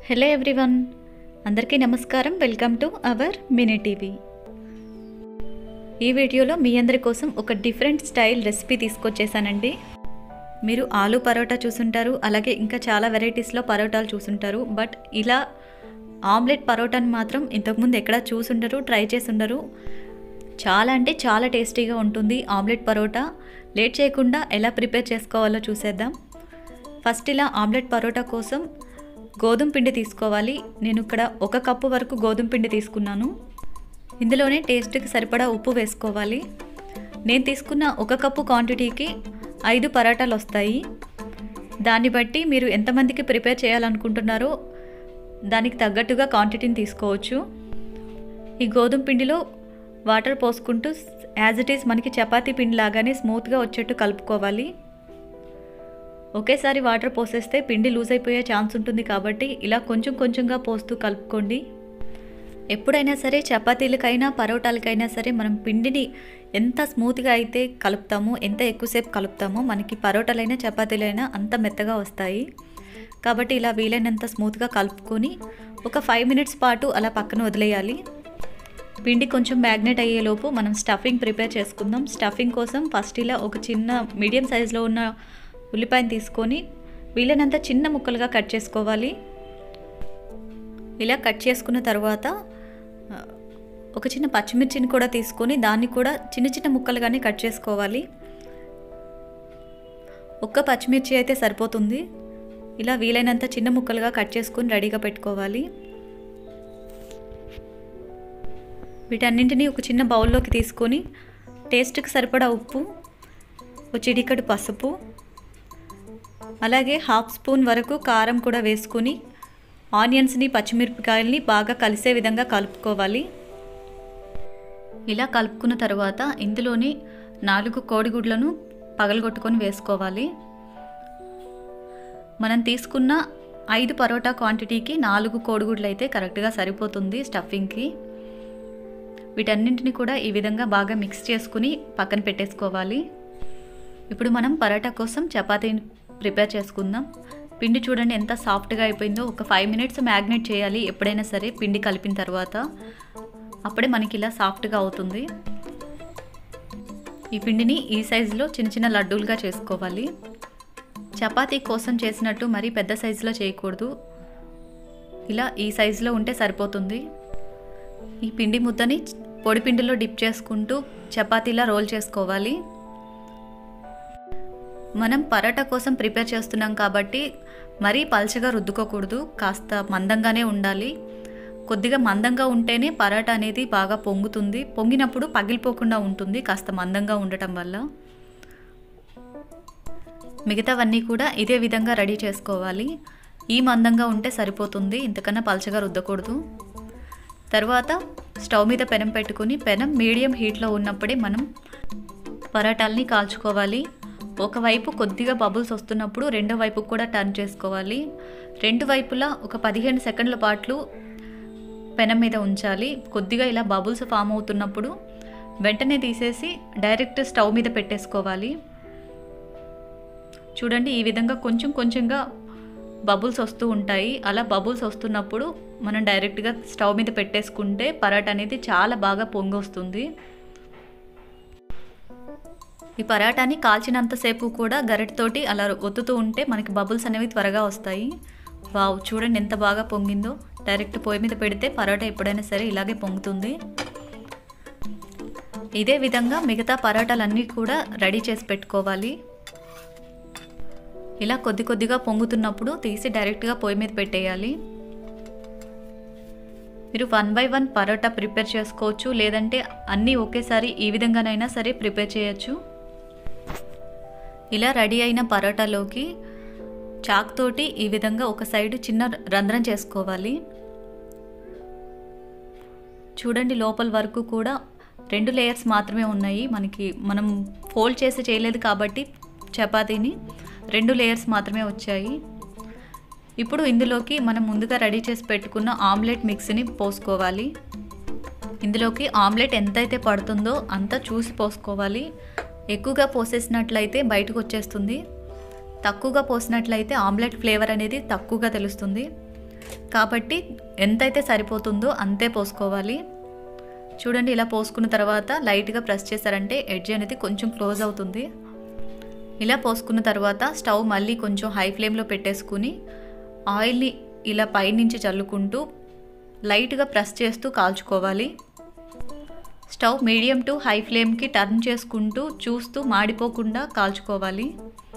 hello everyone అందరికీ నమస్కారం welcome to our mini TV ఈ వీడియోలో మీ అందరి కోసం ఒక డిఫరెంట్ స్టైల్ రెసిపీ తీసుకొచ్చేసానండి మీరు ఆలు పరోటా చూసుంటారు అలాగే ఇంకా చాలా వెరైటీస్లో పరోటాలు చూసుంటారు బట్ ఇలా ఆమ్లెట్ పరోటాని మాత్రం ఇంతకుముందు ఎక్కడా చూసుండరు ట్రై చేసుండరు చాలా అంటే చాలా టేస్టీగా ఉంటుంది ఆమ్లెట్ పరోటా లేట్ చేయకుండా ఎలా ప్రిపేర్ చేసుకోవాలో చూసేద్దాం ఫస్ట్ ఇలా ఆమ్లెట్ పరోటా కోసం గోధుమ పిండి తీసుకోవాలి నేను ఇక్కడ ఒక కప్పు వరకు గోధుమ పిండి తీసుకున్నాను ఇందులోనే టేస్ట్కి సరిపడా ఉప్పు వేసుకోవాలి నేను తీసుకున్న ఒక కప్పు క్వాంటిటీకి ఐదు పరాటాలు వస్తాయి దాన్ని బట్టి మీరు ఎంతమందికి ప్రిపేర్ చేయాలనుకుంటున్నారో దానికి తగ్గట్టుగా క్వాంటిటీని తీసుకోవచ్చు ఈ గోధుమ పిండిలో వాటర్ పోసుకుంటూ యాజ్ ఇట్ ఈస్ మనకి చపాతీ పిండి లాగానే స్మూత్గా వచ్చేట్టు కలుపుకోవాలి ఒకేసారి వాటర్ పోసేస్తే పిండి లూజ్ అయిపోయే ఛాన్స్ ఉంటుంది కాబట్టి ఇలా కొంచెం కొంచెంగా పోస్తూ కలుపుకోండి ఎప్పుడైనా సరే చపాతీలకైనా పరోటాలకైనా సరే మనం పిండిని ఎంత స్మూత్గా అయితే కలుపుతామో ఎంత ఎక్కువసేపు కలుపుతామో మనకి పరోటాలైనా చపాతీలైనా అంత మెత్తగా వస్తాయి కాబట్టి ఇలా వీలైనంత స్మూత్గా కలుపుకొని ఒక ఫైవ్ మినిట్స్ పాటు అలా పక్కన వదిలేయాలి పిండి కొంచెం మ్యాగ్నెట్ అయ్యేలోపు మనం స్టఫింగ్ ప్రిపేర్ చేసుకుందాం స్టఫింగ్ కోసం ఫస్ట్ ఇలా ఒక చిన్న మీడియం సైజులో ఉన్న ఉల్లిపాయను తీసుకొని వీలైనంత చిన్న ముక్కలుగా కట్ చేసుకోవాలి ఇలా కట్ చేసుకున్న తర్వాత ఒక చిన్న పచ్చిమిర్చిని కూడా తీసుకొని దాన్ని కూడా చిన్న చిన్న ముక్కలుగానే కట్ చేసుకోవాలి ఒక్క పచ్చిమిర్చి అయితే సరిపోతుంది ఇలా వీలైనంత చిన్న ముక్కలుగా కట్ చేసుకొని రెడీగా పెట్టుకోవాలి వీటన్నింటినీ ఒక చిన్న బౌల్లోకి తీసుకొని టేస్ట్కి సరిపడా ఉప్పు ఒక చిడికడు పసుపు అలాగే హాఫ్ స్పూన్ వరకు కారం కూడా వేసుకొని ఆనియన్స్ని పచ్చిమిరపకాయల్ని బాగా కలిసే విధంగా కలుపుకోవాలి ఇలా కలుపుకున్న తర్వాత ఇందులోని నాలుగు కోడిగుడ్లను పగలగొట్టుకొని వేసుకోవాలి మనం తీసుకున్న ఐదు పరోటా క్వాంటిటీకి నాలుగు కోడిగుడ్లు అయితే కరెక్ట్గా సరిపోతుంది స్టఫింగ్కి వీటన్నింటిని కూడా ఈ విధంగా బాగా మిక్స్ చేసుకుని పక్కన పెట్టేసుకోవాలి ఇప్పుడు మనం పరోటా కోసం చపాతీని ప్రిపేర్ చేసుకుందాం పిండి చూడండి ఎంత సాఫ్ట్గా అయిపోయిందో ఒక ఫైవ్ మినిట్స్ మ్యాగ్నేట్ చేయాలి ఎప్పుడైనా సరే పిండి కలిపిన తర్వాత అప్పుడే మనకి ఇలా సాఫ్ట్గా అవుతుంది ఈ పిండిని ఈ సైజులో చిన్న చిన్న లడ్డూలుగా చేసుకోవాలి చపాతీ కోసం చేసినట్టు మరీ పెద్ద సైజులో చేయకూడదు ఇలా ఈ సైజులో ఉంటే సరిపోతుంది ఈ పిండి ముద్దని పొడి పిండిలో డిప్ చేసుకుంటూ చపాతీలా రోల్ చేసుకోవాలి మనం పరోటా కోసం ప్రిపేర్ చేస్తున్నాం కాబట్టి మరీ పల్చగా రుద్దుకోకూడదు కాస్త మందంగానే ఉండాలి కొద్దిగా మందంగా ఉంటేనే పరోటా అనేది బాగా పొంగుతుంది పొంగినప్పుడు పగిలిపోకుండా ఉంటుంది కాస్త మందంగా ఉండటం వల్ల మిగతావన్నీ కూడా ఇదే విధంగా రెడీ చేసుకోవాలి ఈ మందంగా ఉంటే సరిపోతుంది ఇంతకన్నా పల్చగా రుద్దకూడదు తర్వాత స్టవ్ మీద పెనం పెట్టుకుని పెనం మీడియం హీట్లో ఉన్నప్పుడే మనం పరాటాలని కాల్చుకోవాలి ఒకవైపు కొద్దిగా బబుల్స్ వస్తున్నప్పుడు రెండో వైపు కూడా టర్న్ చేసుకోవాలి రెండు వైపులా ఒక పదిహేను సెకండ్ల పాటు పెనం మీద ఉంచాలి కొద్దిగా ఇలా బబుల్స్ ఫామ్ అవుతున్నప్పుడు వెంటనే తీసేసి డైరెక్ట్ స్టవ్ మీద పెట్టేసుకోవాలి చూడండి ఈ విధంగా కొంచెం కొంచెంగా బబుల్స్ వస్తూ ఉంటాయి అలా బబుల్స్ వస్తున్నప్పుడు మనం డైరెక్ట్గా స్టవ్ మీద పెట్టేసుకుంటే పరాటా అనేది చాలా బాగా పొంగి వస్తుంది ఈ పరాటాని కాల్చినంతసేపు కూడా గరిటతోటి అలా ఒత్తుతూ ఉంటే మనకి బబుల్స్ అనేవి త్వరగా వస్తాయి వావ్ చూడండి ఎంత బాగా పొంగిందో డైరెక్ట్ పొయ్యి మీద పెడితే పరోటా ఎప్పుడైనా సరే ఇలాగే పొంగుతుంది ఇదే విధంగా మిగతా పరోటాలన్నీ కూడా రెడీ చేసి పెట్టుకోవాలి ఇలా కొద్ది కొద్దిగా పొంగుతున్నప్పుడు తీసి డైరెక్ట్గా పొయ్యి మీద పెట్టేయాలి మీరు one by one parotta prepare చేసుకోవచ్చు లేదంటే అన్నీ ఒకేసారి ఈ విధంగానైనా సరే ప్రిపేర్ చేయొచ్చు ఇలా రెడీ అయిన పరోటాలోకి చాక్ తోటి ఈ విధంగా ఒక సైడ్ చిన్న రంధ్రం చేసుకోవాలి చూడండి లోపల వరకు కూడా రెండు లేయర్స్ మాత్రమే ఉన్నాయి మనకి మనం ఫోల్డ్ చేసి చేయలేదు కాబట్టి చపాతీని రెండు లేయర్స్ మాత్రమే వచ్చాయి ఇప్పుడు ఇందులోకి మనం ముందుగా రెడీ చేసి పెట్టుకున్న ఆమ్లెట్ మిక్స్ని పోసుకోవాలి ఇందులోకి ఆమ్లెట్ ఎంతైతే పడుతుందో అంత చూసి పోసుకోవాలి ఎక్కువగా పోసేసినట్లయితే బయటకు వచ్చేస్తుంది తక్కువగా పోసినట్లయితే ఆమ్లెట్ ఫ్లేవర్ అనేది తక్కువగా తెలుస్తుంది కాబట్టి ఎంతైతే సరిపోతుందో అంతే పోసుకోవాలి చూడండి ఇలా పోసుకున్న తర్వాత లైట్గా ప్రెస్ చేశారంటే ఎడ్జ్ అనేది కొంచెం క్లోజ్ అవుతుంది ఇలా పోసుకున్న తర్వాత స్టవ్ మళ్ళీ కొంచెం హై ఫ్లేమ్లో పెట్టేసుకుని ఆయిల్ని ఇలా పైనుంచి చల్లుకుంటూ లైట్గా ప్రెస్ చేస్తూ కాల్చుకోవాలి స్టవ్ మీడియం టు హై ఫ్లేమ్కి టర్న్ చేసుకుంటూ చూస్తూ మాడిపోకుండా కాల్చుకోవాలి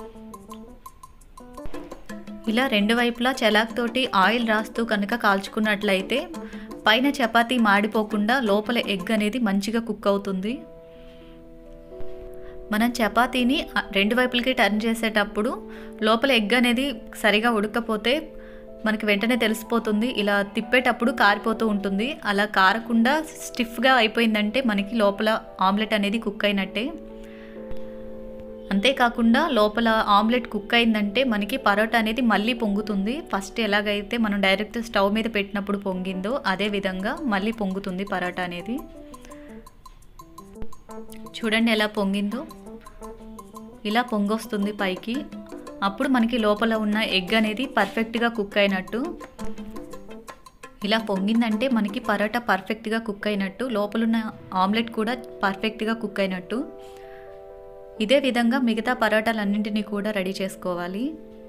ఇలా రెండు వైపులా తోటి ఆయిల్ రాస్తూ కనుక కాల్చుకున్నట్లయితే పైన చపాతీ మాడిపోకుండా లోపల ఎగ్ అనేది మంచిగా కుక్ అవుతుంది మనం చపాతీని రెండు వైపులకి టర్న్ చేసేటప్పుడు లోపల ఎగ్ అనేది సరిగా ఉడకపోతే మనకి వెంటనే తెలిసిపోతుంది ఇలా తిప్పేటప్పుడు కారిపోతూ ఉంటుంది అలా కారకుండా స్టిఫ్గా అయిపోయిందంటే మనకి లోపల ఆమ్లెట్ అనేది కుక్ అయినట్టే అంతేకాకుండా లోపల ఆమ్లెట్ కుక్ అయిందంటే మనకి పరోటా అనేది మళ్ళీ పొంగుతుంది ఫస్ట్ ఎలాగైతే మనం డైరెక్ట్ స్టవ్ మీద పెట్టినప్పుడు పొంగిందో అదే విధంగా మళ్ళీ పొంగుతుంది పరోటా అనేది చూడండి ఎలా పొంగిందో ఇలా పొంగొస్తుంది పైకి అప్పుడు మనకి లోపల ఉన్న ఎగ్ అనేది పర్ఫెక్ట్గా కుక్ అయినట్టు ఇలా పొంగిందంటే మనకి పరోటా పర్ఫెక్ట్గా కుక్ అయినట్టు లోపలున్న ఆమ్లెట్ కూడా పర్ఫెక్ట్గా కుక్ అయినట్టు ఇదే విధంగా మిగతా పరోటాలన్నింటినీ కూడా రెడీ చేసుకోవాలి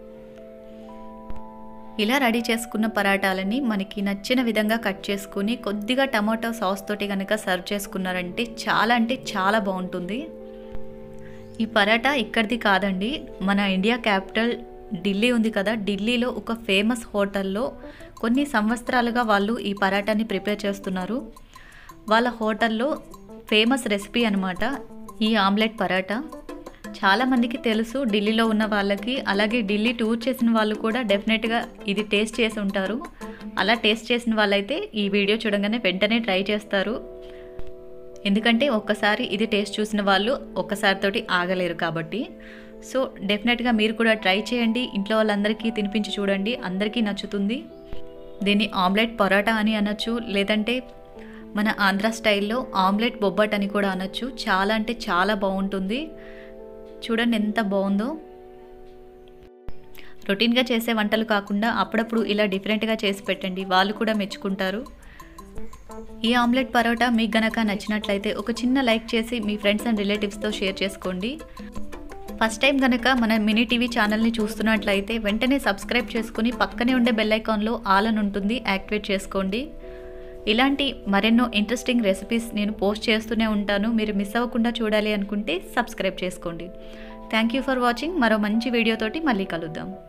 ఇలా రెడీ చేసుకున్న పరాటాలని మనకి నచ్చిన విధంగా కట్ చేసుకుని కొద్దిగా టమాటో సాస్ తోటి కనుక సర్వ్ చేసుకున్నారంటే చాలా అంటే చాలా బాగుంటుంది ఈ పరాటా ఇక్కడిది కాదండి మన ఇండియా క్యాపిటల్ ఢిల్లీ ఉంది కదా ఢిల్లీలో ఒక ఫేమస్ హోటల్లో కొన్ని సంవత్సరాలుగా వాళ్ళు ఈ పరాటాని ప్రిపేర్ చేస్తున్నారు వాళ్ళ హోటల్లో ఫేమస్ రెసిపీ అనమాట ఈ ఆమ్లెట్ పరాటా చాలామందికి తెలుసు ఢిల్లీలో ఉన్న వాళ్ళకి అలాగే ఢిల్లీ టూర్ చేసిన వాళ్ళు కూడా డెఫినెట్గా ఇది టేస్ట్ చేసి ఉంటారు అలా టేస్ట్ చేసిన వాళ్ళైతే ఈ వీడియో చూడగానే వెంటనే ట్రై చేస్తారు ఎందుకంటే ఒక్కసారి ఇది టేస్ట్ చూసిన వాళ్ళు ఒక్కసారితోటి ఆగలేరు కాబట్టి సో డెఫినెట్గా మీరు కూడా ట్రై చేయండి ఇంట్లో వాళ్ళందరికీ తినిపించి చూడండి అందరికీ నచ్చుతుంది దీన్ని ఆమ్లెట్ పరోటా అని అనొచ్చు లేదంటే మన ఆంధ్ర స్టైల్లో ఆమ్లెట్ బొబ్బట్ అని కూడా అనొచ్చు చాలా అంటే చాలా బాగుంటుంది చూడండి ఎంత బాగుందో రొటీన్గా చేసే వంటలు కాకుండా అప్పుడప్పుడు ఇలా డిఫరెంట్గా చేసి పెట్టండి వాళ్ళు కూడా మెచ్చుకుంటారు ఈ ఆమ్లెట్ పరోటా మీకు గనక నచ్చినట్లయితే ఒక చిన్న లైక్ చేసి మీ ఫ్రెండ్స్ అండ్ రిలేటివ్స్తో షేర్ చేసుకోండి ఫస్ట్ టైం కనుక మన మినీ టీవీ ఛానల్ని చూస్తున్నట్లయితే వెంటనే సబ్స్క్రైబ్ చేసుకుని పక్కనే ఉండే బెల్ ఐకాన్లో ఆల్ అని ఉంటుంది యాక్టివేట్ చేసుకోండి ఇలాంటి మరెన్నో ఇంట్రెస్టింగ్ రెసిపీస్ నేను పోస్ట్ చేస్తూనే ఉంటాను మీరు మిస్ అవ్వకుండా చూడాలి అనుకుంటే సబ్స్క్రైబ్ చేసుకోండి థ్యాంక్ యూ ఫర్ వాచింగ్ మరో మంచి వీడియోతోటి మళ్ళీ కలుద్దాం